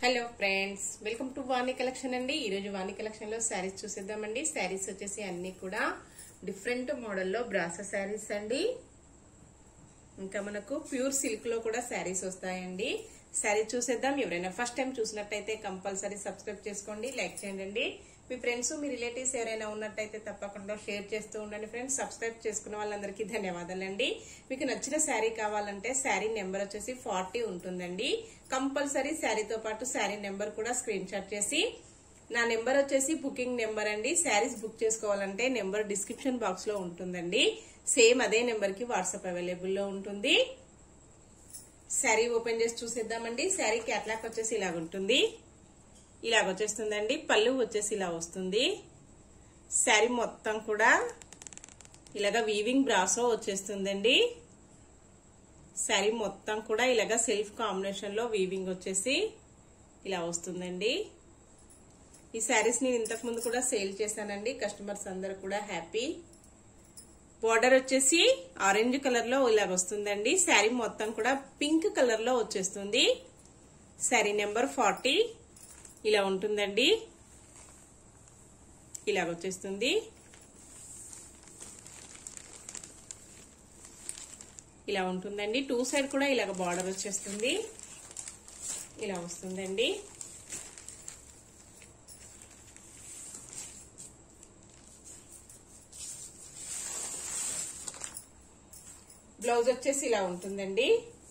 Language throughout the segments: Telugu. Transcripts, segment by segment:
hello friends welcome to Vani collection అండి ఈరోజు వాణి కలెక్షన్ లో శారీస్ చూసేద్దామండి శారీస్ వచ్చేసి అన్ని కూడా డిఫరెంట్ మోడల్లో బ్రాసా శారీస్ అండి ఇంకా మనకు ప్యూర్ సిల్క్ లో కూడా శారీస్ వస్తాయండి శారీ చూసేద్దాం ఎవరైనా ఫస్ట్ టైం చూసినట్టయితే కంపల్సరీ సబ్స్క్రైబ్ చేసుకోండి లైక్ చేయండి మీ ఫ్రెండ్స్ మీ రిలేటివ్స్ ఎవరైనా ఉన్నట్టయితే తప్పకుండా షేర్ చేస్తూ ఉండండి ఫ్రెండ్స్ సబ్స్క్రైబ్ చేసుకున్న వాళ్ళందరికీ ధన్యవాదాలండి మీకు నచ్చిన శారీ కావాలంటే శారీ నెంబర్ వచ్చేసి ఫార్టీ ఉంటుందండి కంపల్సరీ శారీతో పాటు శారీ నెంబర్ కూడా స్క్రీన్ షాట్ చేసి నా నెంబర్ వచ్చేసి బుకింగ్ నెంబర్ అండి శారీస్ బుక్ చేసుకోవాలంటే నెంబర్ డిస్క్రిప్షన్ బాక్స్ లో ఉంటుందండి సేమ్ అదే నెంబర్ కి వాట్సాప్ అవైలబుల్ లో ఉంటుంది శారీ ఓపెన్ చేసి చూసేద్దామండి శారీ క్యాట్లాక్ వచ్చేసి ఇలాగ ఉంటుంది ఇలాగ వచ్చేస్తుందండి పళ్ళు వచ్చేసి ఇలా వస్తుంది శారీ మొత్తం కూడా ఇలాగ వీవింగ్ బ్రాసో వచ్చేస్తుందండి శారీ మొత్తం కూడా ఇలాగ సెల్ఫ్ కాంబినేషన్ లో వీవింగ్ వచ్చేసి ఇలా వస్తుందండి ఈ శారీస్ నేను ఇంతకు ముందు కూడా సేల్ చేశానండి కస్టమర్స్ అందరు కూడా హ్యాపీ బార్డర్ వచ్చేసి ఆరెంజ్ కలర్ లో ఇలాగ వస్తుందండి శారీ మొత్తం కూడా పింక్ కలర్ లో వచ్చేస్తుంది శారీ నెంబర్ ఫార్టీ ఇలా ఉంటుందండి ఇలాగ వచ్చేస్తుంది ఇలా ఉంటుందండి టూ సైడ్ కూడా ఇలాగ బార్డర్ వచ్చేస్తుంది ఇలా వస్తుందండి బ్లౌజ్ వచ్చేసి ఇలా ఉంటుందండి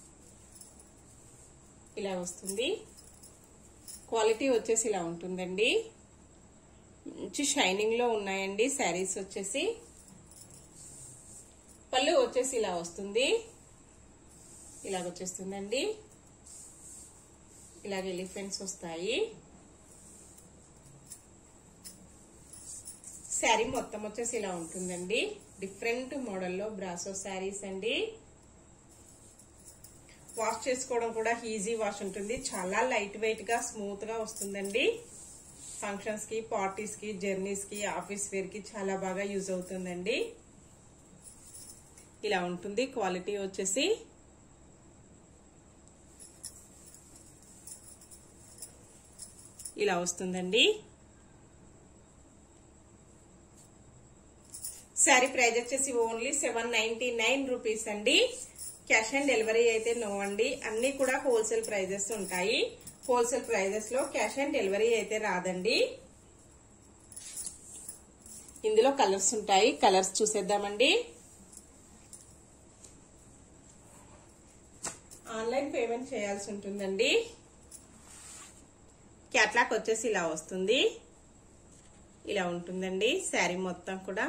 ఇలా వస్తుంది క్వాలిటీ వచ్చేసి ఇలా ఉంటుందండి మంచి షైనింగ్ లో ఉన్నాయండి శారీస్ వచ్చేసి పళ్ళు వచ్చేసి ఇలా వస్తుంది ఇలాగ వచ్చేస్తుందండి ఇలాగ ఎలిఫెంట్స్ వస్తాయి శారీ మొత్తం వచ్చేసి ఇలా ఉంటుందండి డిఫరెంట్ మోడల్లో బ్రాసో శారీస్ అండి వాష్ చేసుకోవడం కూడా ఈజీ వాష్ ఉంటుంది చాలా లైట్ వెయిట్ గా స్మూత్ గా వస్తుందండి ఫంక్షన్స్ కి పార్టీస్ కి జర్నీస్ కి ఆఫీస్ వేర్ కి చాలా బాగా యూజ్ అవుతుందండి ఇలా ఉంటుంది క్వాలిటీ వచ్చేసి ఇలా వస్తుందండి శారీ ప్రైస్ వచ్చేసి only seven ninety nine rupees అండి క్యాష్ ఆన్ డెలివరీ అయితే నో అండి అన్ని కూడా హోల్సేల్ ప్రైజెస్ ఉంటాయి హోల్సేల్ ప్రైజెస్ లో క్యాష్ ఆన్ డెలివరీ అయితే రాదండి ఇందులో కలర్స్ ఉంటాయి కలర్స్ చూసేద్దామండి ఆన్లైన్ పేమెంట్ చేయాల్సి ఉంటుందండి క్యాట్లాక్ వచ్చేసి ఇలా వస్తుంది ఇలా ఉంటుందండి శారీ మొత్తం కూడా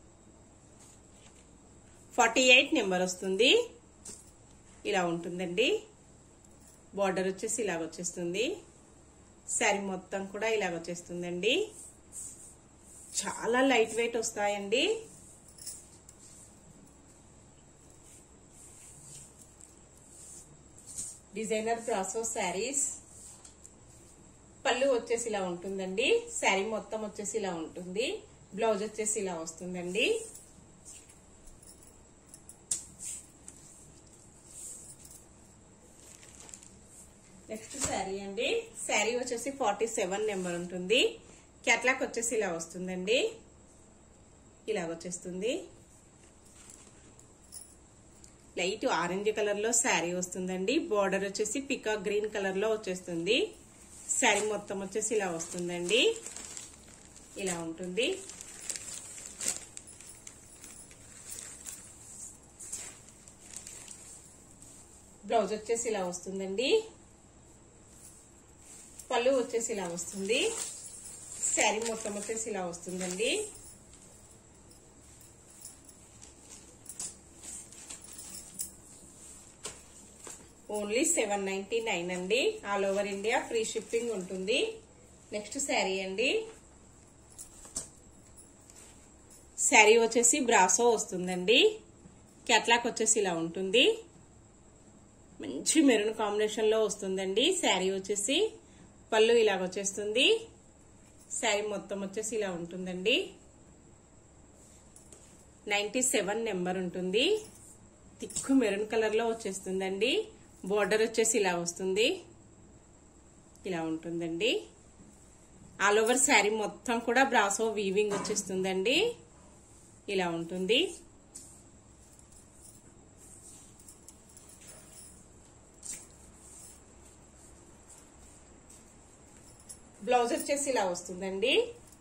ఫార్టీ ఎయిట్ నెంబర్ వస్తుంది ఇలా ఉంటుందండి బార్డర్ వచ్చేసి ఇలాగ వచ్చేస్తుంది శారీ మొత్తం కూడా ఇలాగ వచ్చేస్తుందండి చాలా లైట్ వెయిట్ వస్తాయండి డిజైనర్ బ్రాసో శారీస్ పళ్ళు వచ్చేసి ఇలా ఉంటుందండి శారీ మొత్తం వచ్చేసి ఇలా ఉంటుంది బ్లౌజ్ వచ్చేసి ఇలా వస్తుందండి నెక్స్ట్ శారీ అండి శారీ వచ్చేసి ఫార్టీ సెవెన్ నెంబర్ ఉంటుంది క్యాట్లాక్ వచ్చేసి ఇలా వస్తుందండి ఇలాగ వచ్చేస్తుంది లైట్ ఆరెంజ్ కలర్ లో శారీ వస్తుందండి బార్డర్ వచ్చేసి పికాక్ గ్రీన్ కలర్ లో వచ్చేస్తుంది శారీ మొత్తం వచ్చేసి ఇలా వస్తుందండి ఇలా ఉంటుంది బ్లౌజ్ వచ్చేసి ఇలా వస్తుందండి పళ్ళు వచ్చేసి ఇలా వస్తుంది శారీ మొత్తం వచ్చేసి ఇలా వస్తుందండి ఓన్లీ సెవెన్ నైన్టీ నైన్ అండి all over India free shipping ఉంటుంది నెక్స్ట్ శారీ అండి శారీ వచ్చేసి బ్రాసో వస్తుందండి క్యాట్లాక్ వచ్చేసి ఇలా ఉంటుంది మంచి మెరూన్ కాంబినేషన్ లో వస్తుందండి శారీ వచ్చేసి పళ్ళు ఇలాగ వచ్చేస్తుంది శారీ మొత్తం వచ్చేసి ఇలా ఉంటుందండి నైన్టీ సెవెన్ నెంబర్ ఉంటుంది తిక్కు మెరూన్ కలర్ లో వచ్చేస్తుందండి బోర్డర్ వచ్చేసి ఇలా వస్తుంది ఇలా ఉంటుందండి ఆల్ ఓవర్ శారీ మొత్తం కూడా బ్రాసో వీవింగ్ వచ్చేస్తుందండి ఇలా ఉంటుంది బ్లౌజ్ వచ్చేసి ఇలా వస్తుందండి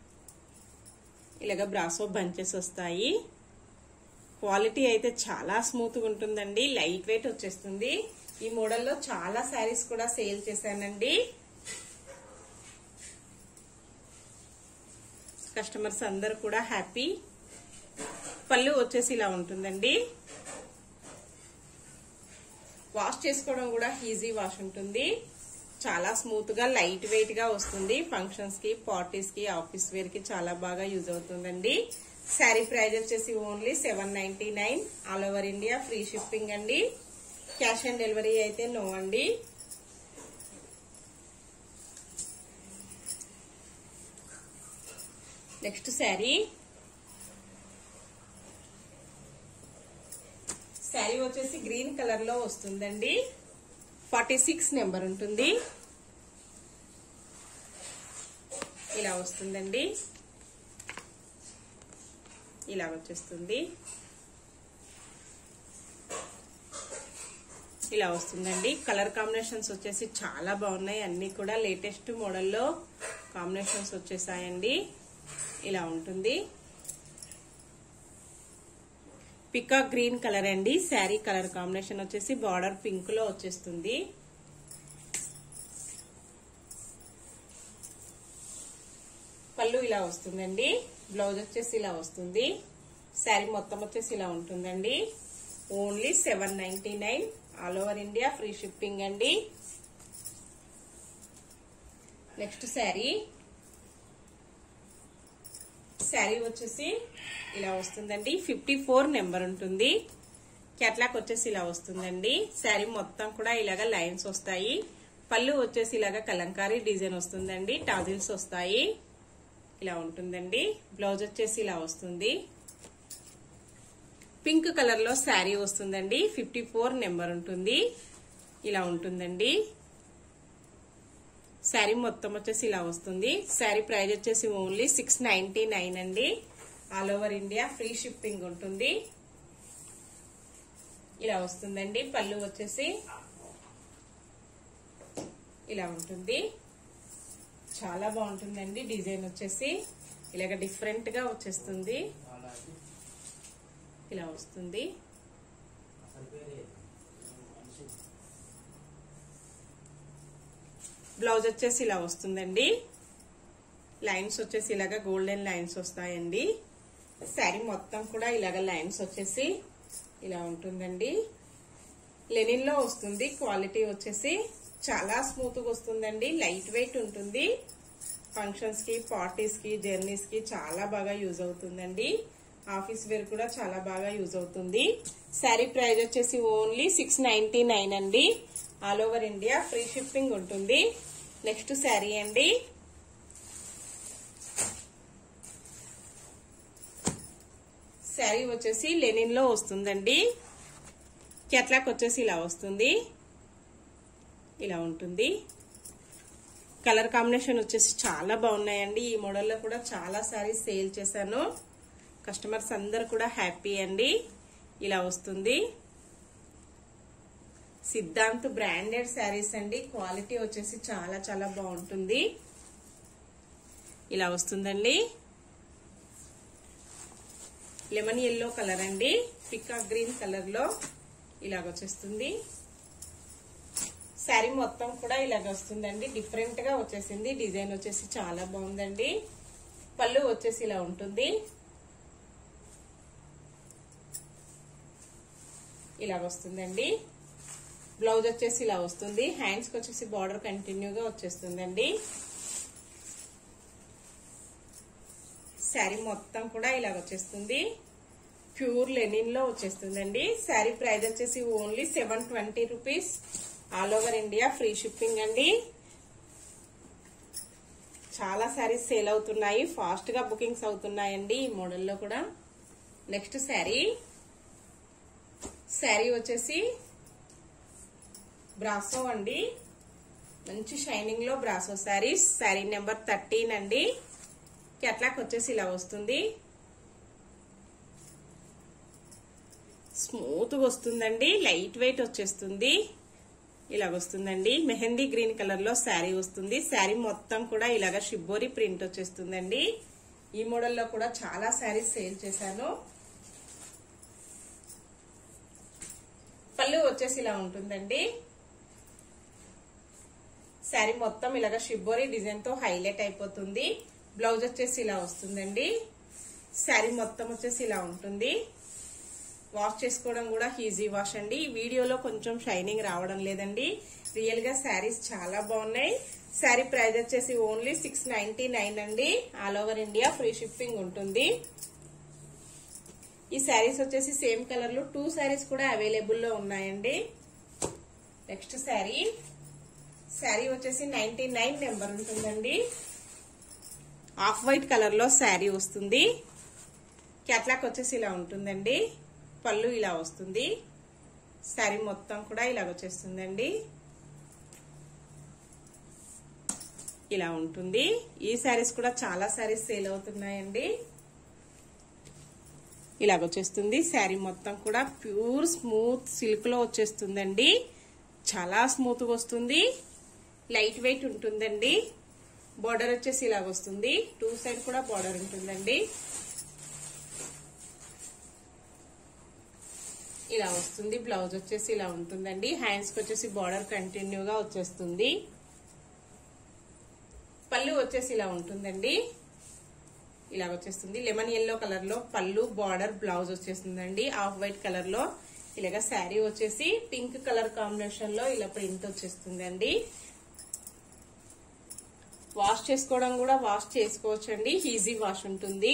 ఇలాగ బ్రాసో బంచెస్ వస్తాయి క్వాలిటీ అయితే చాలా స్మూత్గా ఉంటుందండి లైట్ వెయిట్ వచ్చేస్తుంది ఈ మోడల్లో చాలా శారీస్ కూడా సేల్ చేశానండి కస్టమర్స్ అందరు కూడా హ్యాపీ పళ్ళు వచ్చేసి ఇలా ఉంటుందండి వాష్ చేసుకోవడం కూడా ఈజీ వాష్ ఉంటుంది చాలా స్మూత్ గా లైట్ వెయిట్ గా వస్తుంది ఫంక్షన్స్ కి పార్టీస్ కి ఆఫీస్ వేర్ కి చాలా బాగా యూజ్ అవుతుందండి శారీ ప్రైస్ వచ్చేసి only seven ninety nine all over India free shipping అండి క్యాష్ ఆన్ డెలివరీ అయితే నో అండి నెక్స్ట్ శారీ శారీ వచ్చేసి గ్రీన్ కలర్ లో వస్తుందండి ఫార్టీ సిక్స్ నెంబర్ ఉంటుంది ఇలా వస్తుందండి ఇలా వచ్చేస్తుంది ఇలా వస్తుందండి కలర్ కాంబినేషన్స్ వచ్చేసి చాలా బాగున్నాయి అన్ని కూడా లేటెస్ట్ మోడల్లో కాంబినేషన్స్ వచ్చేసాయండి ఇలా ఉంటుంది పికా గ్రీన్ కలర్ అండి శారీ కలర్ కాంబినేషన్ వచ్చేసి బార్డర్ పింక్ లో వచ్చేస్తుంది పళ్ళు ఇలా వస్తుందండి బ్లౌజ్ వచ్చేసి ఇలా వస్తుంది శారీ మొత్తం వచ్చేసి ఇలా ఉంటుందండి only seven ninety nine all over India free shipping అండి నెక్స్ట్ శారీ శారీ వచ్చేసి ఇలా వస్తుందండి ఫిఫ్టీ ఫోర్ నెంబర్ ఉంటుంది క్యాట్లాక్ వచ్చేసి ఇలా వస్తుందండి శారీ మొత్తం కూడా ఇలాగ లైన్స్ వస్తాయి పళ్ళు వచ్చేసి ఇలాగ కలంకారీ డిజైన్ వస్తుందండి టాజిల్స్ వస్తాయి ఇలా ఉంటుందండి బ్లౌజ్ వచ్చేసి ఇలా వస్తుంది పింక్ కలర్ లో శారీ వస్తుందండి ఫిఫ్టీ ఫోర్ నెంబర్ ఉంటుంది ఇలా ఉంటుందండి శారీ మొత్తం వచ్చేసి ఇలా వస్తుంది శారీ ప్రైస్ వచ్చేసి ఓన్లీ సిక్స్ నైన్టీ నైన్ అండి all over India free shipping ఉంటుంది ఇలా వస్తుందండి పళ్ళు వచ్చేసి ఇలా ఉంటుంది చాలా బాగుంటుందండి డిజైన్ వచ్చేసి ఇలాగ డిఫరెంట్ గా వచ్చేస్తుంది ఇలా వస్తుంది బ్లౌజ్ వచ్చేసి ఇలా వస్తుందండి లైన్స్ వచ్చేసి ఇలాగ గోల్డెన్ లైన్స్ వస్తాయండి శారీ మొత్తం కూడా ఇలాగ లైన్స్ వచ్చేసి ఇలా ఉంటుందండి లెనిన్ లో వస్తుంది క్వాలిటీ వచ్చేసి చాలా స్మూత్ గా వస్తుందండి లైట్ వెయిట్ ఉంటుంది ఫంక్షన్స్ కి పార్టీస్ కి జర్నీస్ కి చాలా బాగా యూజ్ అవుతుందండి ఆఫీస్ వేర్ కూడా చాలా బాగా యూజ్ అవుతుంది శారీ ప్రైస్ వచ్చేసి ఓన్లీ సిక్స్ నైన్టీ నైన్ అండి all over India free shipping ఉంటుంది నెక్స్ట్ శారీ అండి శారీ వచ్చేసి లెనిన్ లో వస్తుందండి కెట్లాక్ వచ్చేసి ఇలా వస్తుంది ఇలా ఉంటుంది కలర్ కాంబినేషన్ వచ్చేసి చాలా బాగున్నాయండి ఈ మోడల్లో కూడా చాలా సారీస్ సేల్ చేశాను కస్టమర్స్ అందరు కూడా హ్యాపీ అండి ఇలా వస్తుంది సిద్ధాంత్ బ్రాండెడ్ శారీస్ అండి క్వాలిటీ వచ్చేసి చాలా చాలా బాగుంటుంది ఇలా వస్తుందండి లెమన్ ఎల్లో కలర్ అండి పికా గ్రీన్ కలర్ లో ఇలాగ వచ్చేస్తుంది శారీ మొత్తం కూడా ఇలాగ వస్తుందండి డిఫరెంట్ గా వచ్చేసింది డిజైన్ వచ్చేసి చాలా బాగుందండి పళ్ళు వచ్చేసి ఇలా ఉంటుంది ఇలాగ వస్తుందండి బ్లౌజ్ వచ్చేసి ఇలా వస్తుంది హ్యాండ్స్ కి వచ్చేసి బార్డర్ కంటిన్యూగా వచ్చేస్తుందండి శారీ మొత్తం కూడా ఇలాగ వచ్చేస్తుంది ప్యూర్ లెనిన్ లో వచ్చేస్తుందండి శారీ ప్రైస్ వచ్చేసి only seven twenty rupees all over India free shipping అండి చాలా శారీస్ సేల్ అవుతున్నాయి ఫాస్ట్ గా బుకింగ్స్ అవుతున్నాయండి ఈ మోడల్లో కూడా నెక్స్ట్ శారీ శారీ వచ్చేసి బ్రాసో అండి మంచి షైనింగ్ లో brasso saris sari number thirteen అండి క్యాట్లాక్ వచ్చేసి ఇలా వస్తుంది స్మూత్ గా వస్తుందండి లైట్ వెయిట్ వచ్చేస్తుంది ఇలాగ వస్తుందండి మెహందీ గ్రీన్ కలర్ లో శారీ వస్తుంది శారీ మొత్తం కూడా ఇలాగ షిబ్బోరి ప్రింట్ వచ్చేస్తుందండి ఈ మోడల్లో కూడా చాలా శారీస్ సేల్ చేశాను పళ్ళు వచ్చేసి ఇలా ఉంటుందండి శారీ మొత్తం ఇలాగ షిబ్బోరి డిజైన్ తో హైలైట్ అయిపోతుంది బ్లౌజ్ వచ్చేసి ఇలా వస్తుందండి శారీ మొత్తం వచ్చేసి ఇలా ఉంటుంది వాష్ చేసుకోవడం కూడా ఈజీ వాష్ అండి ఈ వీడియోలో కొంచెం షైనింగ్ రావడం లేదండి రియల్ గా శారీస్ చాలా బాగున్నాయి శారీ ప్రైస్ వచ్చేసి ఓన్లీ సిక్స్ నైన్టీ నైన్ అండి all over India free shipping ఉంటుంది ఈ శారీస్ వచ్చేసి సేమ్ కలర్ లో టూ శారీస్ కూడా అవైలబుల్ లో ఉన్నాయండి నెక్స్ట్ శారీ శారీ వచ్చేసి నైన్టీ నైన్ నెంబర్ ఉంటుందండి ఆఫ్ వైట్ కలర్ లో శారీ వస్తుంది క్యాట్లాక్ వచ్చేసి ఇలా ఉంటుందండి పళ్ళు ఇలా వస్తుంది శారీ మొత్తం కూడా ఇలా వచ్చేస్తుందండి ఇలా ఉంటుంది ఈ శారీస్ కూడా చాలా శారీస్ సేల్ అవుతున్నాయండి ఇలాగ వచ్చేస్తుంది శారీ మొత్తం కూడా ప్యూర్ స్మూత్ సిల్క్ లో వచ్చేస్తుందండి చాలా స్మూత్ గా వస్తుంది లైట్ వెయిట్ ఉంటుందండి బార్డర్ వచ్చేసి ఇలాగ వస్తుంది టూ సైడ్ కూడా బార్డర్ ఉంటుందండి ఇలా వస్తుంది బ్లౌజ్ వచ్చేసి ఇలా ఉంటుందండి హ్యాండ్స్ కి వచ్చేసి బార్డర్ కంటిన్యూగా వచ్చేస్తుంది పళ్ళు వచ్చేసి ఇలా ఉంటుందండి ఇలా వచ్చేస్తుంది లెమన్ ఎల్లో కలర్ లో పళ్ళు బార్డర్ బ్లౌజ్ వచ్చేస్తుందండి ఆఫ్ వైట్ కలర్ లో ఇలాగ శారీ వచ్చేసి పింక్ కలర్ కాంబినేషన్ లో ఇలా ప్రింట్ వచ్చేస్తుందండి వాష్ చేసుకోవడం కూడా వాష్ చేసుకోవచ్చండి ఈజీ వాష్ ఉంటుంది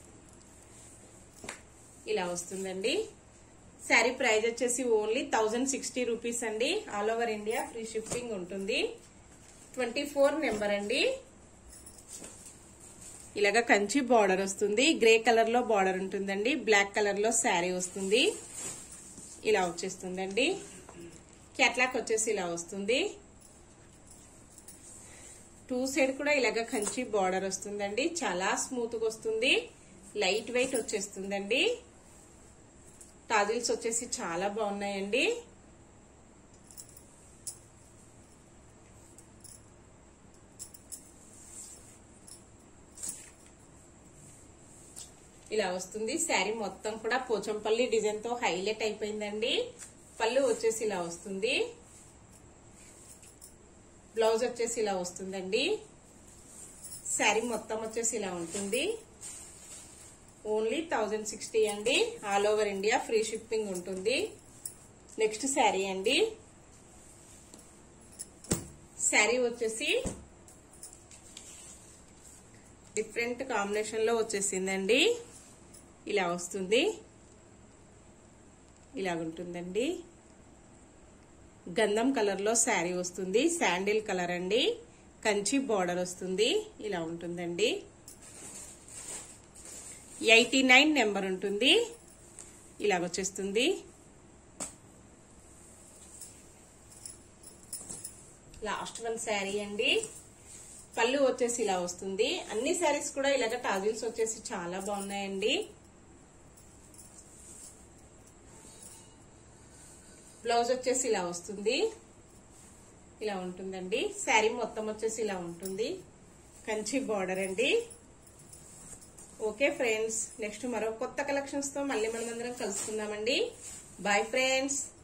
ఇలా వస్తుందండి శారీ ప్రైస్ వచ్చేసి ఓన్లీ థౌజండ్ సిక్స్టీ రూపీస్ అండి all over India free shipping ఉంటుంది ట్వంటీ ఫోర్ నెంబర్ అండి ఇలాగ కంచి బార్డర్ వస్తుంది గ్రే కలర్ లో బార్డర్ ఉంటుందండి బ్లాక్ కలర్ లో శారీ వస్తుంది ఇలా వచ్చేస్తుందండి క్యాట్లాక్ వచ్చేసి ఇలా వస్తుంది టూ సైడ్ కూడా ఇలాగ కంచి బార్డర్ వస్తుందండి చాలా స్మూత్ గా వస్తుంది లైట్ వెయిట్ వచ్చేస్తుందండి టాజిల్స్ వచ్చేసి చాలా బాగున్నాయండి ఇలా వస్తుంది శారీ మొత్తం కూడా పోచంపల్లి డిజైన్ తో హైలైట్ అయిపోయిందండి పళ్ళు వచ్చేసి ఇలా వస్తుంది బ్లౌజ్ వచ్చేసి ఇలా వస్తుందండి శారీ మొత్తం వచ్చేసి ఇలా ఉంటుంది ఓన్లీ థౌజండ్ సిక్స్టీ అండి all over India free shipping ఉంటుంది నెక్స్ట్ శారీ అండి శారీ వచ్చేసి డిఫరెంట్ కాంబినేషన్ లో వచ్చేసిందండి ఇలా వస్తుంది ఇలాగుంటుందండి గంధం కలర్ లో శారీ వస్తుంది శాండిల్ కలర్ అండి కంచి బార్డర్ వస్తుంది ఇలా ఉంటుందండి ఎయిటీ నైన్ నెంబర్ ఉంటుంది ఇలాగొచ్చేస్తుంది లాస్ట్ వన్ శారీ అండి పళ్ళు వచ్చేసి ఇలా వస్తుంది అన్ని శారీస్ కూడా ఇలాగ టాజిల్స్ వచ్చేసి చాలా బాగున్నాయండి బ్లౌజ్ వచ్చేసి ఇలా వస్తుంది ఇలా ఉంటుందండి శారీ మొత్తం వచ్చేసి ఇలా ఉంటుంది కంచి బార్డర్ అండి ఓకే ఫ్రెండ్స్ నెక్స్ట్ మరో కొత్త కలెక్షన్స్ తో మళ్ళీ మనం అందరం కలుసుకుందామండి బాయ్ ఫ్రెండ్స్